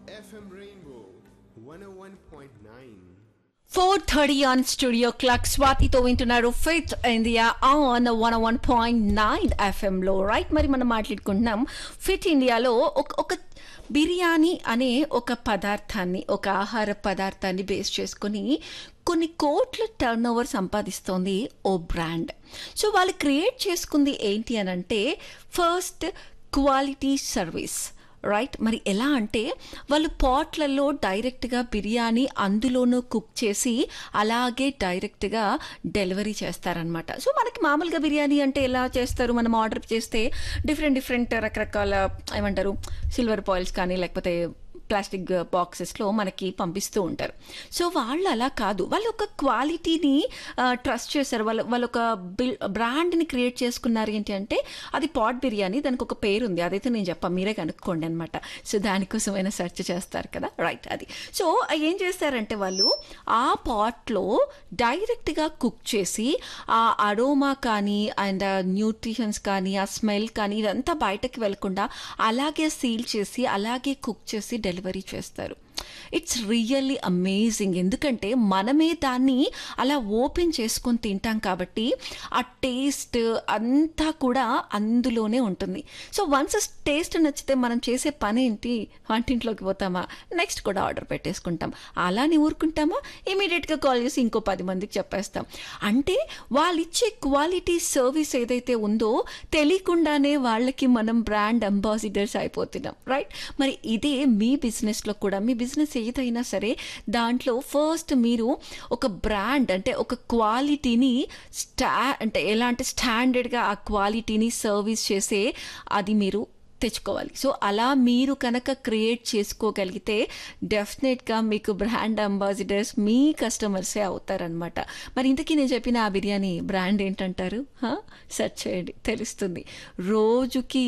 FM Rainbow 101.9. Four thirty on studio clock స్వాతితో వింటున్నారు ఫిత్ India on one one point nine ఎఫ్ఎంలో right మరి మనం మాట్లాడుకుంటున్నాం ఫిట్ ఇండియాలో ఒక ఒక బిర్యానీ అనే ఒక పదార్థాన్ని ఒక ఆహార పదార్థాన్ని బేస్ చేసుకొని కొన్ని కోట్ల టర్న్ ఓవర్ సంపాదిస్తోంది ఓ బ్రాండ్ సో వాళ్ళు క్రియేట్ చేసుకుంది ఏంటి అని అంటే ఫస్ట్ క్వాలిటీ సర్వీస్ రైట్ మరి ఎలా అంటే వాళ్ళు పాట్లలో డైరెక్ట్గా బిర్యానీ అందులోనూ కుక్ చేసి అలాగే డైరెక్ట్గా డెలివరీ చేస్తారనమాట సో మనకి మామూలుగా బిర్యానీ అంటే ఎలా చేస్తారు మనం ఆర్డర్ చేస్తే డిఫరెంట్ డిఫరెంట్ రకరకాల ఏమంటారు సిల్వర్ పాయిల్స్ కానీ లేకపోతే ప్లాస్టిక్ బాక్సెస్లో మనకి పంపిస్తూ ఉంటారు సో వాళ్ళు అలా కాదు వాళ్ళు ఒక క్వాలిటీని ట్రస్ట్ చేశారు వాళ్ళు వాళ్ళు ఒక బిల్ బ్రాండ్ని క్రియేట్ చేసుకున్నారు ఏంటి అంటే అది పాట్ బిర్యానీ దానికి ఒక పేరు ఉంది అదైతే నేను చెప్పా మీరే కనుక్కోండి అనమాట సో దానికోసమైనా సెర్చ్ చేస్తారు కదా రైట్ అది సో ఏం చేస్తారంటే వాళ్ళు ఆ పాట్లో డైరెక్ట్గా కుక్ చేసి ఆ అరోమా కానీ అండ్ న్యూట్రిషన్స్ కానీ ఆ స్మెల్ కానీ ఇదంతా బయటకు వెళ్లకుండా అలాగే సీల్ చేసి అలాగే కుక్ చేసి డెలివరీ చేస్తారు ఇట్స్ రియల్లీ అమేజింగ్ ఎందుకంటే మనమే దాన్ని అలా ఓపెన్ చేసుకొని తింటాం కాబట్టి ఆ టేస్ట్ అంతా కూడా అందులోనే ఉంటుంది సో వన్స్ టేస్ట్ నచ్చితే మనం చేసే పని ఏంటి వంటింట్లోకి పోతామా నెక్స్ట్ కూడా ఆర్డర్ పెట్టేసుకుంటాం అలానే ఊరుకుంటామా ఇమీడియట్గా కాల్ చేసి ఇంకో పది మందికి చెప్పేస్తాం అంటే వాళ్ళు ఇచ్చే క్వాలిటీ సర్వీస్ ఏదైతే ఉందో తెలియకుండానే వాళ్ళకి మనం బ్రాండ్ అంబాసిడర్స్ అయిపోతున్నాం రైట్ మరి ఇదే మీ బిజినెస్లో కూడా మీ బిజినెస్ ఏదైనా సరే దాంట్లో ఫస్ట్ మీరు ఒక బ్రాండ్ అంటే ఒక క్వాలిటీని స్టా అంటే ఎలా అంటే స్టాండర్డ్గా ఆ క్వాలిటీని సర్వీస్ చేసే అది మీరు తెచ్చుకోవాలి సో అలా మీరు కనుక క్రియేట్ చేసుకోగలిగితే డెఫినెట్గా మీకు బ్రాండ్ అంబాసిడర్స్ మీ కస్టమర్సే అవుతారనమాట మరి ఇంతకీ నేను చెప్పిన ఆ బిర్యానీ బ్రాండ్ ఏంటంటారు సెర్చ్ చేయండి తెలుస్తుంది రోజుకి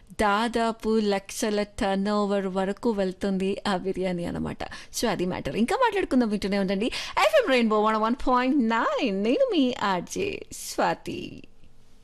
దాదాపు లక్షల టర్న్ ఓవర్ వరకు వెళ్తుంది ఆ బిర్యానీ అనమాట సో అది మ్యాటర్ ఇంకా మాట్లాడుకుందాం వింటూనే ఉండండి FM Rainbow one one point nine నేను మీ ఆర్జే స్వాతి